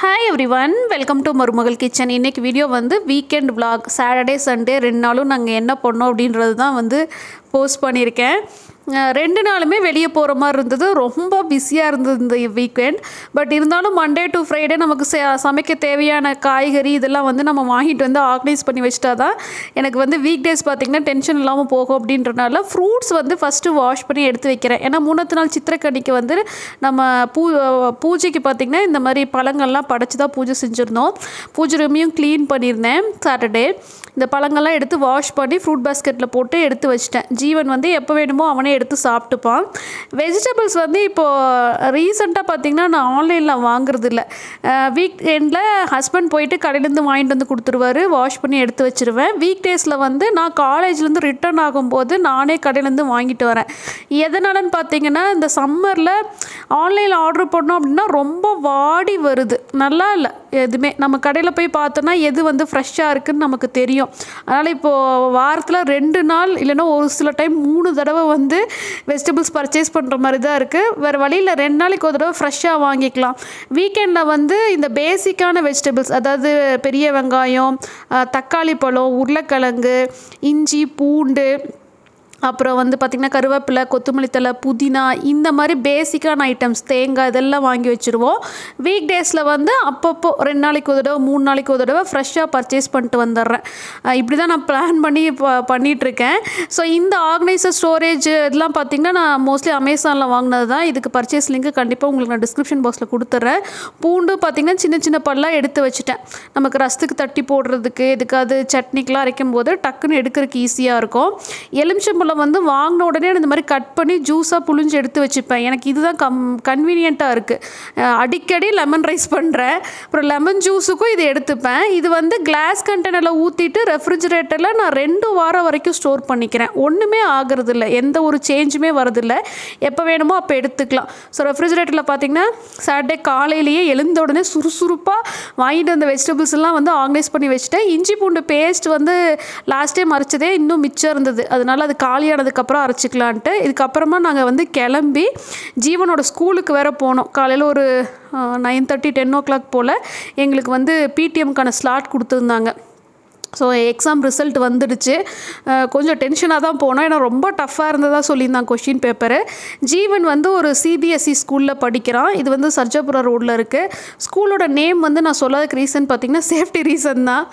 hi every one welcome to Marumagal kitchen இன்றைக்கி video வந்து weekend vlog Saturday Sunday ரெண்டு நாளும் நாங்கள் என்ன பண்ணோம் அப்படின்றது தான் வந்து போஸ்ட் பண்ணியிருக்கேன் அஹ் ரெண்டு நாளுமே வெளியே போகிற மாதிரி இருந்தது ரொம்ப பிஸியாக இருந்தது இந்த வீக்கெண்ட் பட் இருந்தாலும் மண்டே டு ஃப்ரைடே நமக்கு ச- சமைக்க தேவையான காய்கறி இதெல்லாம் வந்து நம்ம வாங்கிட்டு வந்து ஆர்கனைஸ் பண்ணி வச்சுட்டா தான் எனக்கு வந்து வீக் டேஸ் பார்த்திங்கன்னா டென்ஷன் இல்லாமல் போகும் அப்படின்றனால ஃப்ரூட்ஸ் வந்து ஃபஸ்ட்டு வாஷ் பண்ணி எடுத்து வைக்கிறேன் ஏன்னா மூணாவது நாள் சித்திரக்கனிக்கு வந்து நம்ம பூ பூஜைக்கு பார்த்திங்கன்னா இந்த மாதிரி பழங்கள்லாம் படைச்சி தான் பூஜை செஞ்சுருந்தோம் பூஜை ரூமையும் க்ளீன் பண்ணியிருந்தேன் சாட்டர்டே இந்த பழங்கள்லாம் எடுத்து வாஷ் பண்ணி ஃப்ரூட் பாஸ்கெட்டில் போட்டு எடுத்து வச்சிட்டேன் ஜீவன் வந்து எப்போ வேணுமோ அவனே எடுத்து சாப்பிட்டுப்பான் வெஜிடபிள்ஸ் வந்து இப்போது ரீசெண்டாக பார்த்திங்கன்னா நான் ஆன்லைனில் வாங்குறது இல்லை வீக் எண்டில் ஹஸ்பண்ட் போயிட்டு கடையிலேருந்து வாங்கிட்டு வந்து கொடுத்துருவாரு வாஷ் பண்ணி எடுத்து வச்சிருவேன் வீக் டேஸில் வந்து நான் காலேஜ்லேருந்து ரிட்டர்ன் ஆகும்போது நானே கடையிலேருந்து வாங்கிட்டு வரேன் எதனாலன்னு பார்த்தீங்கன்னா இந்த சம்மரில் ஆன்லைனில் ஆர்டர் பண்ணோம் அப்படின்னா ரொம்ப வாடி வருது நல்லா இல்லை எதுவுமே நம்ம கடையில் போய் பார்த்தோன்னா எது வந்து ஃப்ரெஷ்ஷாக இருக்குன்னு நமக்கு தெரியும் அதனால் இப்போது வாரத்தில் ரெண்டு நாள் இல்லைன்னா ஒரு சில டைம் மூணு தடவை வந்து வெஜிடபிள்ஸ் பர்ச்சேஸ் பண்ணுற மாதிரி தான் இருக்குது வேறு வழியில் ரெண்டு நாளைக்கு ஒரு தடவை ஃப்ரெஷ்ஷாக வாங்கிக்கலாம் வீக்கெண்டில் வந்து இந்த பேசிக்கான வெஜிடபிள்ஸ் அதாவது பெரிய வெங்காயம் அஹ், தக்காளி பழம் உருளைக்கிழங்கு இஞ்சி பூண்டு அப்புறம் வந்து பார்த்திங்கன்னா கருவேப்பிலை கொத்தமல்லி தழை புதினா இந்த மாதிரி பேசிக்கான ஐட்டம்ஸ் தேங்காய் இதெல்லாம் வாங்கி வச்சுருவோம் வீக் டேஸில் வந்து அப்பப்போ ரெண்டு நாளைக்கு ஒரு தடவை மூணு நாளைக்கு ஒரு தடவை ஃப்ரெஷ்ஷாக பர்ச்சேஸ் பண்ணிட்டு வந்துடுறேன் அஹ் இப்படி தான் நான் பிளான் பண்ணி இப்போ பண்ணிகிட்ருக்கேன் ஸோ இந்த ஆர்கனைசர் ஸ்டோரேஜ் இதெல்லாம் பார்த்திங்கன்னா நான் மோஸ்ட்லி அமேசானில் வாங்கினது தான் இதுக்கு பர்ச்சேஸ் லிங்க் கண்டிப்பாக உங்களுக்கு நான் டிஸ்கிரிப்ஷன் பாக்ஸில் கொடுத்துட்றேன் பூண்டு பார்த்திங்கன்னா சின்ன சின்ன பல்லாக எடுத்து வச்சுட்டேன் நமக்கு ரசத்துக்கு தட்டி போடுறதுக்கு எதுக்காவது சட்னிக்கெலாம் அரைக்கும் போது டக்குன்னு எடுக்கிறதுக்கு ஈஸியாக இருக்கும் எலுமிச்சம்பழம் வந்து வாங்கின உடனே இந்த மாதிரி கட் பண்ணி ஜூஸாக புழிஞ்சு எடுத்து வச்சுப்பேன் எனக்கு இதுதான் கம் கன்வீனியண்ட்டாக இருக்குது அடிக்கடி லெமன் ரைஸ் பண்ணுறேன் அப்புறம் லெமன் ஜூஸுக்கும் இது எடுத்துப்பேன் இது வந்து கிளாஸ் கண்டெய்னரில் ஊற்றிட்டு ரெஃப்ரிஜிரேட்டரில் நான் ரெண்டு வாரம் வரைக்கும் ஸ்டோர் பண்ணிக்கிறேன் ஒன்றுமே ஆகிறது இல்லை எந்த ஒரு சேஞ்சுமே வரதில்லை எப்போ வேணுமோ அப்போ எடுத்துக்கலாம் ஸோ ரெஃப்ரிஜிரேட்டரில் பார்த்தீங்கன்னா சாட்டர்டே காலையிலேயே எழுந்த உடனே சுறுசுறுப்பாக வாங்கிட்டு வந்த வெஜிடபிள்ஸ் எல்லாம் வந்து ஆர்கனைஸ் பண்ணி வச்சுட்டேன் இஞ்சி பூண்டு பேஸ்ட் வந்து லாஸ்ட் டைம் அரைச்சதே இன்னும் மிச்சம் இருந்தது அதனால அது காலியானதுக்கப்புறம் அரைச்சிக்கலான்ட்டு இதுக்கப்புறமா நாங்கள் வந்து கிளம்பி ஜீவனோட ஸ்கூலுக்கு வேற போனோம் காலையில் ஒரு nine thirty ten o'clock போல் எங்களுக்கு வந்து பிடிஎம்க்கான ஸ்லாட் கொடுத்துருந்தாங்க ஸோ எக்ஸாம் ரிசல்ட் வந்துடுச்சு அஹ் கொஞ்சம் டென்ஷனாக தான் போனோம் ஏன்னா ரொம்ப டஃப்பாக இருந்ததாக சொல்லியிருந்தாங்க கொஷின் பேப்பரு ஜீவன் வந்து ஒரு சிபிஎஸ்சி ஸ்கூலில் படிக்கிறான் இது வந்து சர்ஜாபுரம் ரோட்டில் இருக்குது ஸ்கூலோட நேம் வந்து நான் சொல்லாததுக்கு ரீசன் பார்த்தீங்கன்னா சேஃப்டி ரீசன் தான்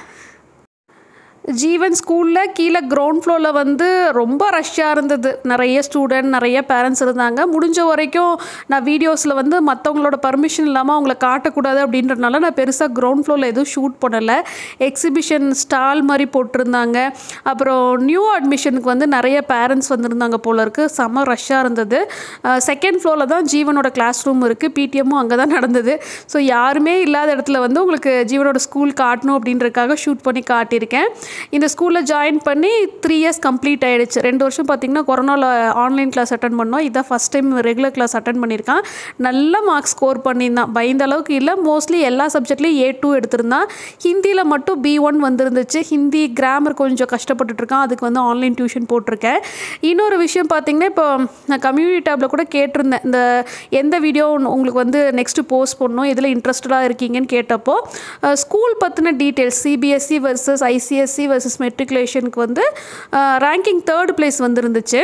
ஜீவன் ஸ்கூலில் கீழே கிரவுண்ட் ஃப்ளோரில் வந்து ரொம்ப ரஷ்ஷாக இருந்தது நிறைய ஸ்டூடெண்ட் நிறைய பேரண்ட்ஸ் இருந்தாங்க முடிஞ்ச வரைக்கும் நான் வீடியோஸில் வந்து மற்றவங்களோட பர்மிஷன் இல்லாமல் அவங்கள காட்டக்கூடாது அப்படின்றதுனால நான் பெருசாக கிரவுண்ட் ஃப்ளோரில் எதுவும் ஷூட் பண்ணலை எக்ஸிபிஷன் ஸ்டால் மாதிரி போட்டிருந்தாங்க அப்புறம் நியூ அட்மிஷனுக்கு வந்து நிறைய பேரண்ட்ஸ் வந்திருந்தாங்க போல இருக்குது செம்ம ரஷ்ஷாக இருந்தது செகண்ட் ஃப்ளோரில் தான் ஜீவனோட கிளாஸ் ரூம் இருக்குது பிடிஎம்மும் அங்கே தான் நடந்தது ஸோ யாருமே இல்லாத இடத்துல வந்து உங்களுக்கு ஜீவனோட ஸ்கூல் காட்டணும் அப்படின்றதுக்காக ஷூட் பண்ணி காட்டியிருக்கேன் இந்த ஸ்கூலில் ஜாயின் பண்ணி த்ரீ இயர்ஸ் கம்ப்ளீட் ஆயிடுச்சு ரெண்டு வருஷம் பார்த்திங்கன்னா கொரோனாவில் ஆன்லைன் கிளாஸ் அட்டன் பண்ணோம் இதான் first time regular class attend பண்ணியிருக்கான் நல்ல மார்க்ஸ் ஸ்கோர் பண்ணியிருந்தான் பயந்த அளவுக்கு இல்லை மோஸ்ட்லி எல்லா சப்ஜெக்ட்லேயும் ஏ டூ எடுத்திருந்தான் ஹிந்தியில் மட்டும் பி ஒன் வந்துருந்துச்சு ஹிந்தி கிராமர் கொஞ்சம் கஷ்டப்பட்டுட்டு இருக்கான் அதுக்கு வந்து ஆன்லைன் டியூஷன் போட்டிருக்கேன் இன்னொரு விஷயம் பார்த்திங்கன்னா இப்போ நான் கம்யூனிட்டி டேப்பில் கூட கேட்டிருந்தேன் இந்த எந்த வீடியோ உங்களுக்கு வந்து நெக்ஸ்ட்டு போஸ்ட் பண்ணணும் எதில் இன்ட்ரெஸ்டடாக இருக்கீங்கன்னு கேட்டப்போ ஸ்கூல் பற்றின details CBSE versus ICSE versus மெட்ரிகுலேஷனுக்கு வந்து ரேங்கிங் தேர்ட் பிளேஸ் வந்துருந்துச்சு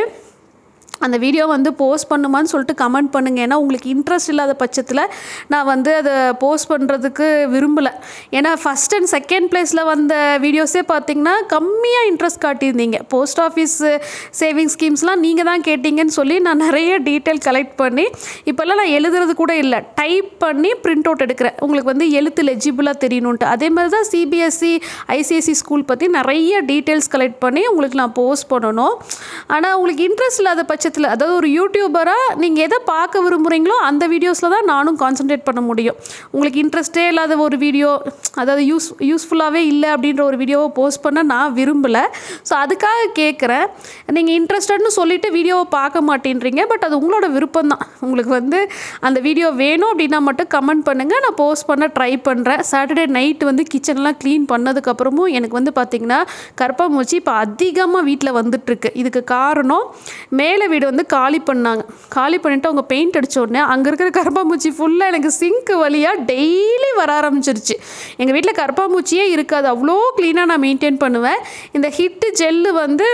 அந்த வீடியோ வந்து போஸ்ட் பண்ணுமான்னு சொல்லிட்டு கமெண்ட் பண்ணுங்க ஏன்னா உங்களுக்கு இன்ட்ரெஸ்ட் இல்லாத பட்சத்தில் நான் வந்து அதை போஸ்ட் பண்ணுறதுக்கு விரும்பலை ஏன்னா ஃபஸ்ட் அண்ட் செகண்ட் பிளேஸில் வந்த வீடியோஸே பார்த்தீங்கன்னா கம்மியாக இன்ட்ரெஸ்ட் காட்டியிருந்தீங்க போஸ்ட் ஆஃபீஸ் சேவிங் ஸ்கீம்ஸ்லாம் நீங்கள் தான் கேட்டீங்கன்னு சொல்லி நான் நிறைய டீட்டெயில் கலெக்ட் பண்ணி இப்போல்லாம் நான் எழுதுறது கூட இல்லை டைப் பண்ணி பிரிண்ட் அவுட் எடுக்கிறேன் உங்களுக்கு வந்து எழுத்து லெஜிபிளாக தெரியணுன்ட்டு அதே மாதிரி தான் சிபிஎஸ்சி ஐசிஎஸ்சி ஸ்கூல் பற்றி நிறைய டீட்டெயில்ஸ் கலெக்ட் பண்ணி உங்களுக்கு நான் போஸ்ட் பண்ணணும் ஆனால் உங்களுக்கு இன்ட்ரெஸ்ட் இல்லாத பட்சத்தில் அதாவது ஒரு யூடியூபராக நீங்கள் எதை பார்க்க விரும்புகிறீங்களோ அந்த வீடியோஸில் தான் நானும் கான்சென்ட்ரேட் பண்ண முடியும் உங்களுக்கு இன்ட்ரெஸ்டே இல்லாத ஒரு வீடியோ அதாவது யூஸ் யூஸ்ஃபுல்லாகவே இல்லை அப்படின்ற ஒரு வீடியோவை போஸ்ட் பண்ண நான் விரும்பலை ஸோ அதுக்காக கேட்குறேன் நீங்கள் இன்ட்ரெஸ்டட்னு சொல்லிவிட்டு வீடியோவை பார்க்க மாட்டேன்றீங்க பட் அது உங்களோட விருப்பம் தான் உங்களுக்கு வந்து அந்த வீடியோ வேணும் அப்படின்னா மட்டும் கமெண்ட் பண்ணுங்கள் நான் போஸ்ட் பண்ண ட்ரை பண்ணுறேன் சாட்டர்டே நைட் வந்து கிச்சன்லாம் க்ளீன் பண்ணதுக்கப்புறமும் எனக்கு வந்து பார்த்திங்கன்னா கற்பூச்சி இப்போ அதிகமாக வீட்டில் வந்துட்டுருக்கு இதுக்கு காரணம் மேலே வீடு வந்து காலி பண்ணாங்க காலி பண்ணிவிட்டு அவங்க பெயிண்ட் அடிச்ச உடனே அங்கே இருக்கிற கரப்பாம்பூச்சி ஃபுல்லாக எனக்கு சிங்க் வழியாக டெய்லி வர ஆரம்பிச்சிருச்சு எங்கள் வீட்டில் கரப்பாம்பூச்சியே இருக்காது அவ்வளோ க்ளீனாக நான் மெயின்டைன் பண்ணுவேன் இந்த ஹிட்டு ஜெல்லு வந்து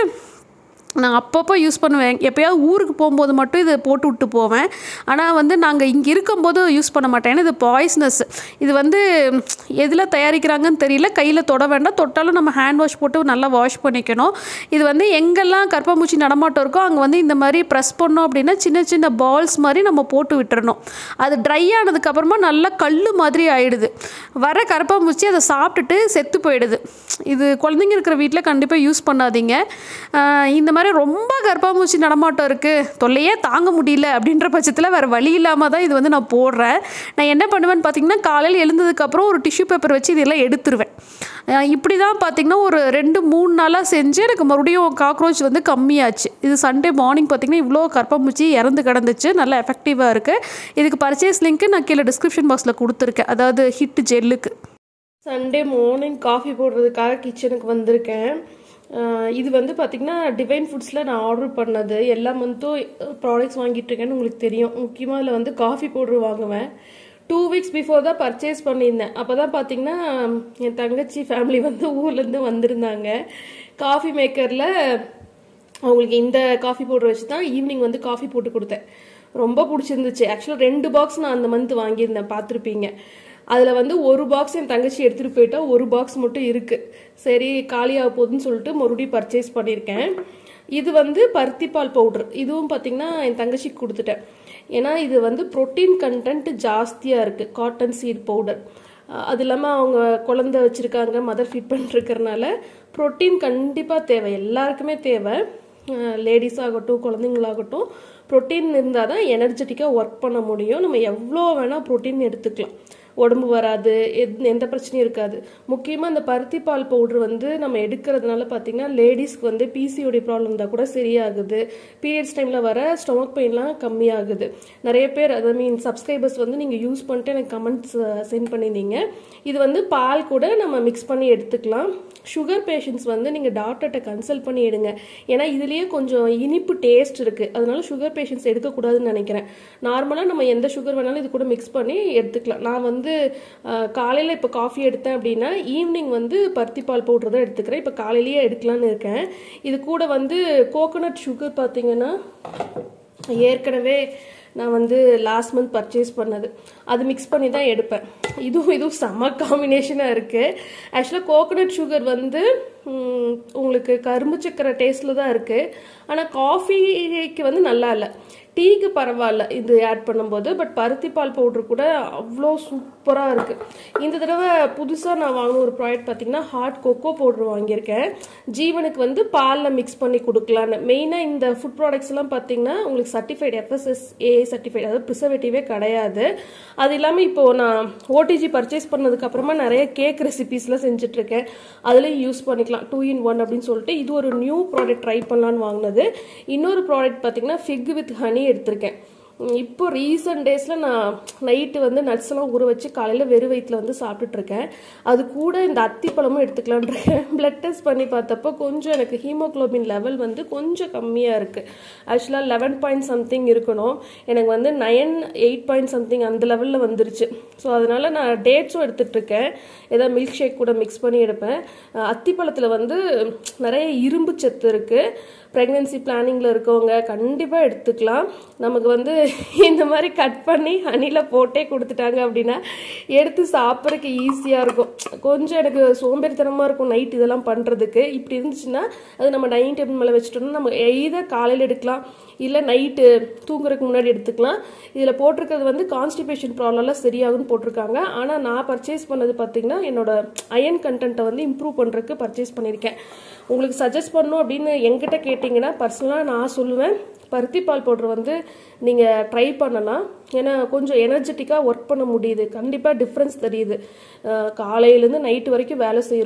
நான் அப்பப்போ யூஸ் பண்ணுவேன் எப்போயாவது ஊருக்கு போகும்போது மட்டும் இது போட்டு விட்டு போவேன் ஆனால் வந்து நாங்கள் இங்கே இருக்கும்போது யூஸ் பண்ண மாட்டேன் ஏன்னா இது பாய்ஸ்னஸ் இது வந்து எதில் தயாரிக்கிறாங்கன்னு தெரியல கையில் தொட வேண்டாம் தொட்டாலும் நம்ம ஹேண்ட் வாஷ் போட்டு நல்லா வாஷ் பண்ணிக்கணும் இது வந்து எங்கெல்லாம் கற்பாம்பூச்சி நடமாட்டம் இருக்கோ அங்கே வந்து இந்த மாதிரி ப்ரெஸ் பண்ணோம் அப்படின்னா சின்ன சின்ன பால்ஸ் மாதிரி நம்ம போட்டு விட்டுறணும் அது ட்ரை ஆனதுக்கப்புறமா நல்லா கல் மாதிரி ஆயிடுது வர கரப்பாம்பூச்சி அதை சாப்பிட்டுட்டு செத்து போயிடுது இது குழந்தைங்க இருக்கிற வீட்டில் கண்டிப்பாக யூஸ் பண்ணாதீங்க ஆஹ் இந்த மாதிரி ரொம்ப கர்ப்பாம்பூச்சி நடமாட்டம் இருக்குது தொல்லையே தாங்க முடியல அப்படின்ற பட்சத்தில் வேறு வழி இல்லாமல் தான் இது வந்து நான் போடுறேன் நான் என்ன பண்ணுவேன்னு பார்த்தீங்கன்னா காலையில் எழுந்ததுக்கப்புறம் ஒரு டிஷ்யூ பேப்பர் வச்சு இதெல்லாம் எடுத்துருவேன் ஆஹ் இப்படி தான் பார்த்தீங்கன்னா ஒரு ரெண்டு மூணு நாளாக செஞ்சு எனக்கு மறுபடியும் காக்ரோச் வந்து கம்மியாச்சு இது சண்டே மார்னிங் பார்த்தீங்கன்னா இவ்வளோ கர்ப்பாம்பூச்சி இறந்து கிடந்துச்சு நல்லா எஃபெக்டிவாக இருக்குது இதுக்கு பர்ச்சேஸ் லிங்க்கு நான் கீழே டிஸ்கிரிப்ஷன் பாக்ஸில் கொடுத்துருக்கேன் அதாவது ஹிட் ஜெல்லுக்கு சண்டே மார்னிங் காஃபி போடுறதுக்காக கிச்சனுக்கு வந்திருக்கேன் அஹ் இது வந்து பார்த்திங்கன்னா டிவைன் ஃபுட்ஸில் நான் ஆர்டர் பண்ணது எல்லா மந்த்தும் ப்ராடக்ட்ஸ் வாங்கிட்டு இருக்கேன்னு உங்களுக்கு தெரியும் முக்கியமாக அதில் வந்து காஃபி பவுடர் வாங்குவேன் டூ வீக்ஸ் பிஃபோர் தான் பர்ச்சேஸ் பண்ணியிருந்தேன் அப்போ தான் பார்த்தீங்கன்னா என் தங்கச்சி ஃபேமிலி வந்து ஊர்லேருந்து வந்திருந்தாங்க காஃபி மேக்கரில் அவங்களுக்கு இந்த காஃபி பவுடர் வச்சு தான் ஈவினிங் வந்து காஃபி போட்டு கொடுத்தேன் ரொம்ப பிடிச்சிருந்துச்சு ஆக்சுவலாக ரெண்டு பாக்ஸ் நான் அந்த மந்த் வாங்கியிருந்தேன் பார்த்துருப்பீங்க அதில் வந்து ஒரு பாக்ஸ் என் தங்கச்சி எடுத்துகிட்டு போயிட்டா ஒரு பாக்ஸ் மட்டும் இருக்குது சரி காலியாக போகுதுன்னு சொல்லிட்டு மறுபடியும் பர்ச்சேஸ் பண்ணியிருக்கேன் இது வந்து பருத்திப்பால் பவுடர் இதுவும் பார்த்தீங்கன்னா என் தங்கச்சிக்கு கொடுத்துட்டேன் ஏன்னா இது வந்து புரோட்டீன் கண்டென்ட் ஜாஸ்தியாக இருக்குது காட்டன் சீட் பவுடர் அது இல்லாமல் அவங்க குழந்தை வச்சுருக்காங்க மதர் ஃபீட் பண்ணிருக்கறனால ப்ரோட்டீன் கண்டிப்பாக தேவை எல்லாருக்குமே தேவை லேடிஸ் ஆகட்டும் குழந்தைங்களாகட்டும் ப்ரோட்டீன் இருந்தால் தான் எனர்ஜெட்டிக்காக ஒர்க் பண்ண முடியும் நம்ம எவ்வளோ வேணால் ப்ரோட்டீன் எடுத்துக்கலாம் உடம்பு வராது எத் எந்த பிரச்சனையும் இருக்காது முக்கியமாக இந்த பருத்தி பால் பவுடர் வந்து நம்ம எடுக்கிறதுனால பார்த்தீங்கன்னா லேடிஸ்க்கு வந்து பிசிஓடி ப்ராப்ளம் இருந்தால் கூட சரியாகுது பீரியட்ஸ் டைமில் வர ஸ்டொமக் பெயின்லாம் கம்மியாகுது நிறைய பேர் அதை மீன் சப்ஸ்கிரைபர்ஸ் வந்து நீங்கள் யூஸ் பண்ணிட்டு எனக்கு கமெண்ட்ஸ் சென்ட் பண்ணியிருந்தீங்க இது வந்து பால் கூட நம்ம மிக்ஸ் பண்ணி எடுத்துக்கலாம் சுகர் பேஷண்ட்ஸ் வந்து நீங்கள் டாக்டர்கிட்ட கன்சல்ட் பண்ணி எடுங்க ஏன்னா இதுலேயே கொஞ்சம் இனிப்பு டேஸ்ட் இருக்குது அதனால சுகர் பேஷண்ட்ஸ் எடுக்கக்கூடாதுன்னு நினைக்கிறேன் நார்மலாக நம்ம எந்த சுகர் வேணாலும் இது கூட மிக்ஸ் பண்ணி எடுத்துக்கலாம் நான் வந்து காலையில் இப்போ காஃபி எடுத்தேன் அப்படின்னா ஈவினிங் வந்து பருத்தி பால் பவுடர் தான் எடுத்துக்கிறேன் இப்போ காலையிலேயே எடுக்கலான்னு இருக்கேன் இது கூட வந்து கோகோனட் சுகர் பார்த்தீங்கன்னா ஏற்கனவே நான் வந்து லாஸ்ட் மந்த் பர்ச்சேஸ் பண்ணது அது மிக்ஸ் பண்ணி தான் எடுப்பேன் இதுவும் இதுவும் செம்ம காம்பினேஷனாக இருக்குது ஆக்சுவலாக கோகோனட் சுகர் வந்து ம், உங்களுக்கு கரும்பு சக்கரை டேஸ்ட்டில் தான் இருக்குது ஆனால் காஃபிக்கு வந்து நல்லா இல்லை டீக்கு பரவாயில்ல இது ஆட் பண்ணும்போது பட் பருத்தி பால் பவுடர் கூட அவ்வளோ சூப்பராக இருக்குது இந்த தடவை புதுசாக நான் வாங்கின ஒரு ப்ராடக்ட் பார்த்தீங்கன்னா ஹாட் கொக்கோ பவுடர் வாங்கியிருக்கேன் ஜீவனுக்கு வந்து பாலில் மிக்ஸ் பண்ணி கொடுக்கலான்னு மெயினாக இந்த ஃபுட் ப்ராடக்ட்ஸ் எல்லாம் பார்த்தீங்கன்னா உங்களுக்கு சர்டிஃபைடு எஃப்எஸ்எஸ் ஏ சர்டிஃபைடு அதாவது ப்ரிசர்வேட்டிவே கிடையாது அது இல்லாமல் இப்போது நான் ஓடிஜி பர்ச்சேஸ் பண்ணதுக்கு அப்புறமா நிறைய கேக் ரெசிபீஸ்லாம் செஞ்சுட்ருக்கேன் அதுலேயும் யூஸ் பண்ணிக்கலாம் டூ இன் ஒன் அப்படின்னு சொல்லிட்டு இது ஒரு நியூ ப்ராடக்ட் ட்ரை பண்ணலான்னு வாங்கினது இன்னொரு ப்ராடக்ட் பார்த்தீங்கன்னா ஃபிக் வித் ஹனி எடுத்திருக்கேன் உம் இப்போ ரீசன்ட் டேஸில் நான் நைட்டு வந்து நட்ஸ் எல்லாம் ஊற வச்சு காலையில் வெறும் வயிற்றில் வந்து சாப்பிட்டுட்டு இருக்கேன் அது கூட இந்த அத்திப்பழமும் எடுத்துக்கலான் இருக்கேன் பிளட் டெஸ்ட் பண்ணி பார்த்தப்போ கொஞ்சம் எனக்கு ஹீமோகுளோபின் லெவல் வந்து கொஞ்சம் கம்மியாக இருக்குது ஆக்சுவலாக லெவன் பாயிண்ட் சம்திங் இருக்கணும் எனக்கு வந்து நயன் எயிட் பாயிண்ட் சம்திங் அந்த லெவலில் வந்துருச்சு ஸோ அதனால நான் டேட்ஸும் எடுத்துட்டு இருக்கேன் ஏதாவது மில்க் ஷேக் கூட மிக்ஸ் பண்ணி எடுப்பேன் அஹ் அத்திப்பழத்தில் வந்து நிறைய இரும்பு சத்து இருக்குது ப்ரெக்னென்சி பிளானிங்கில் இருக்கவங்க கண்டிப்பாக எடுத்துக்கலாம் நமக்கு வந்து இந்த மாதிரி கட் பண்ணி ஹனியில் போட்டே கொடுத்துட்டாங்க அப்படின்னா எடுத்து சாப்பிட்றதுக்கு ஈஸியாக இருக்கும் கொஞ்சம் எனக்கு சோம்பேறித்தனமாக இருக்கும் நைட் இதெல்லாம் பண்ணுறதுக்கு இப்படி இருந்துச்சுன்னா அது நம்ம டைனிங் டேபிள் மேலே வச்சுட்டோம்னா நம்ம எய்தர் காலையில் எடுக்கலாம் இல்லை நைட்டு தூங்குறதுக்கு முன்னாடி எடுத்துக்கலாம் இதில் போட்டிருக்கிறது வந்து கான்ஸ்டிபேஷன் ப்ராப்ளம்லாம் சரியாகும்னு போட்டிருக்காங்க ஆனால் நான் பர்ச்சேஸ் பண்ணது பார்த்தீங்கன்னா என்னோட அயன் கண்டென்ட்டை வந்து இம்ப்ரூவ் பண்ணுறதுக்கு பர்ச்சேஸ் பண்ணியிருக்கேன் உங்களுக்கு சஜஸ்ட் பண்ணணும் அப்படின்னு எங்கிட்ட கேட்டிங்கன்னா பர்சனலாக நான் சொல்லுவேன் பருத்தி பால் பவுடர் வந்து நீங்கள் ட்ரை பண்ணலாம் ஏன்னா கொஞ்சம் எனர்ஜெட்டிக்காக ஒர்க் பண்ண முடியுது கண்டிப்பாக டிஃப்ரென்ஸ் தெரியுது அஹ் காலையிலேருந்து நைட்டு வரைக்கும் வேலை செய்கிறோம்